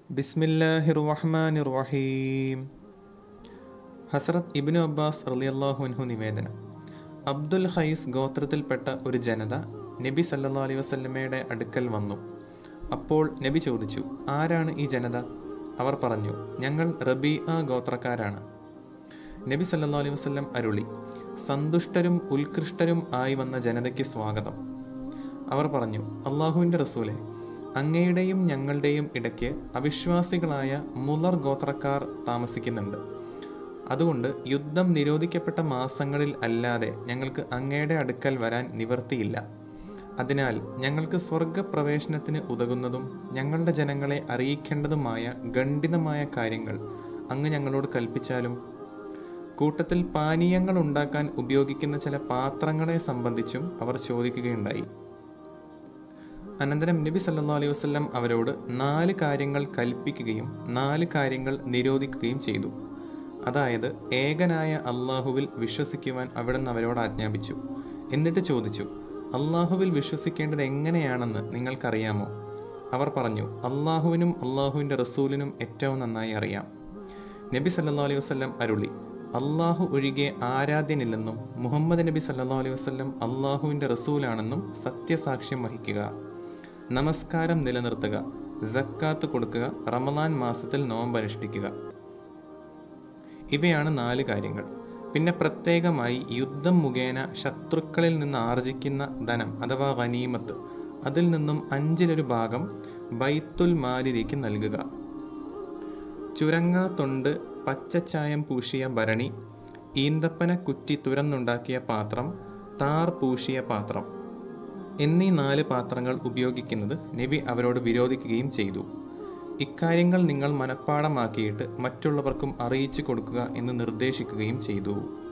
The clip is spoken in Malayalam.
ബിസ്മില്ലാഹിർ റഹ്മാനിർ റഹീം ഹസ്രത്ത് ഇബ്നു അബ്ബാസ് റളിയല്ലാഹു അൻഹു നിവേദനം അബ്ദുൽ ഖൈസ് ഗോത്രത്തിൽപ്പെട്ട ഒരു ജനത നബി സല്ലല്ലാഹു അലൈഹി വസല്ലമയുടെ അടുക്കൽ വന്നു അപ്പോൾ നബി ചോദിച്ചു ആരാണ് ഈ ജനത അവർ പറഞ്ഞു ഞങ്ങൾ റബീഅ ഗോത്രക്കാരാണ് നബി സല്ലല്ലാഹു അലൈഹി വസല്ലം അരുളി സന്തുഷ്ടരും ഉത്കൃഷ്ടരും ആയി വന്ന ജനതയ്ക്ക് സ്വാഗതം അവർ പറഞ്ഞു അള്ളാഹുവിൻ്റെ റസൂലെ അങ്ങയുടെയും ഞങ്ങളുടെയും ഇടയ്ക്ക് അവിശ്വാസികളായ മുലർ ഗോത്രക്കാർ താമസിക്കുന്നുണ്ട് അതുകൊണ്ട് യുദ്ധം നിരോധിക്കപ്പെട്ട മാസങ്ങളിൽ അല്ലാതെ ഞങ്ങൾക്ക് അങ്ങയുടെ അടുക്കൽ വരാൻ നിവർത്തിയില്ല അതിനാൽ ഞങ്ങൾക്ക് സ്വർഗപ്രവേശനത്തിന് ഉതകുന്നതും ഞങ്ങളുടെ ജനങ്ങളെ അറിയിക്കേണ്ടതുമായ ഖണ്ഡിതമായ കാര്യങ്ങൾ അങ്ങ് ഞങ്ങളോട് കൽപ്പിച്ചാലും കൂട്ടത്തിൽ പാനീയങ്ങൾ ഉണ്ടാക്കാൻ ഉപയോഗിക്കുന്ന ചില പാത്രങ്ങളെ സംബന്ധിച്ചും അവർ ചോദിക്കുകയുണ്ടായി അനന്തരം നബി സല്ലാ അലൈഹി വസ്ലം അവരോട് നാല് കാര്യങ്ങൾ കൽപ്പിക്കുകയും നാല് കാര്യങ്ങൾ നിരോധിക്കുകയും ചെയ്തു അതായത് ഏകനായ അള്ളാഹുവിൽ വിശ്വസിക്കുവാൻ അവിടുന്ന് അവരോട് ആജ്ഞാപിച്ചു എന്നിട്ട് ചോദിച്ചു അള്ളാഹുവിൽ വിശ്വസിക്കേണ്ടത് എങ്ങനെയാണെന്ന് നിങ്ങൾക്കറിയാമോ അവർ പറഞ്ഞു അള്ളാഹുവിനും അള്ളാഹുവിൻ്റെ റസൂലിനും ഏറ്റവും നന്നായി അറിയാം നബി സല്ലാ അലൈഹി വസ്ലം അരുളി അള്ളാഹു ഒഴികെ ആരാധ്യനില്ലെന്നും മുഹമ്മദ് നബി സല്ലാ അലൈഹി വസ്ലം അള്ളാഹുവിൻ്റെ റസൂലാണെന്നും സത്യസാക്ഷ്യം വഹിക്കുക നമസ്കാരം നിലനിർത്തുക ജക്കാത്ത് കൊടുക്കുക റമദാൻ മാസത്തിൽ നോമ്പ് അനുഷ്ഠിക്കുക ഇവയാണ് നാല് കാര്യങ്ങൾ പിന്നെ പ്രത്യേകമായി യുദ്ധം മുഖേന ശത്രുക്കളിൽ നിന്ന് ആർജിക്കുന്ന ധനം അഥവാ ഗനീമത്ത് അതിൽ നിന്നും അഞ്ചിലൊരു ഭാഗം ബൈത്തുൽ മാലിലേക്ക് നൽകുക ചുരങ്ങാ തൊണ്ട് പച്ചച്ചായം പൂശിയ ഭരണി ഈന്തപ്പന കുറ്റി തുരന്നുണ്ടാക്കിയ പാത്രം താർ പൂശിയ പാത്രം എന്നീ നാല് പാത്രങ്ങൾ ഉപയോഗിക്കുന്നത് നബി അവരോട് വിരോധിക്കുകയും ചെയ്തു ഇക്കാര്യങ്ങൾ നിങ്ങൾ മനഃപ്പാടമാക്കിയിട്ട് മറ്റുള്ളവർക്കും അറിയിച്ചു കൊടുക്കുക എന്ന് നിർദ്ദേശിക്കുകയും ചെയ്തു